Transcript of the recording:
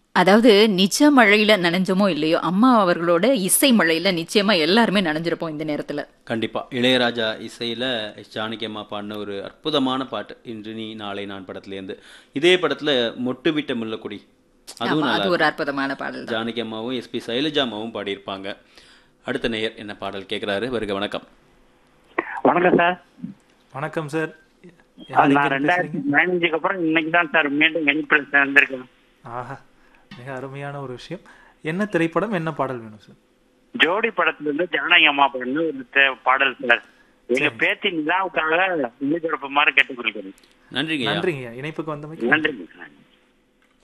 அதாவது நிஜ மழையில நனைஞ்சோமோ இல்லையோ அம்மா அவர்களோட இசை மழையில நிச்சயமா எல்லாருமே நனைஞ்சிருப்போம் இந்த நேரத்துல கண்டிப்பா இளையராஜா இசையில எஸ் ஜானகி அம்மா பாடின ஒரு அற்புதமான பாட்டு இன்று நீ நாளை நான் படத்துலேருந்து இதே படத்துல மொட்டு விட்ட முல்லக்குடி அதுவும் ஆமா, நல்லா அது ஒரு அற்புதமான பாடல் தான் ஜானகி அம்மாவும் எஸ்பி சைலஜா அம்மாவும் பாடியிருப்பாங்க அடுத்த நேயர் என்ன பாடல் கேட்குறாரு வருக வணக்கம் வணக்கம் சார் வணக்கம் சார் நான் ரெண்டாயிரத்தி பதினஞ்சுக்கு அப்புறம் இன்னைக்கு தான் சார் மீண்டும் இணைப்பில் சேர்ந்திருக்கேன் ஆஹா மிக அருமையான ஒரு விஷயம் என்ன திரைப்படம் என்ன பாடல் வேணும் சார் ஜோடி படத்துல இருந்து ஜானகி அம்மா பாடின ஒரு தே- பாடல் சார் எங்க பேத்தி நிலாவுக்காக ஒளிபரப்புமாறு கேட்டுக்கொள்கிறேன் நன்றிங்க நன்றிங்க இணைப்புக்கு வந்தமைக்கு நன்றிங்க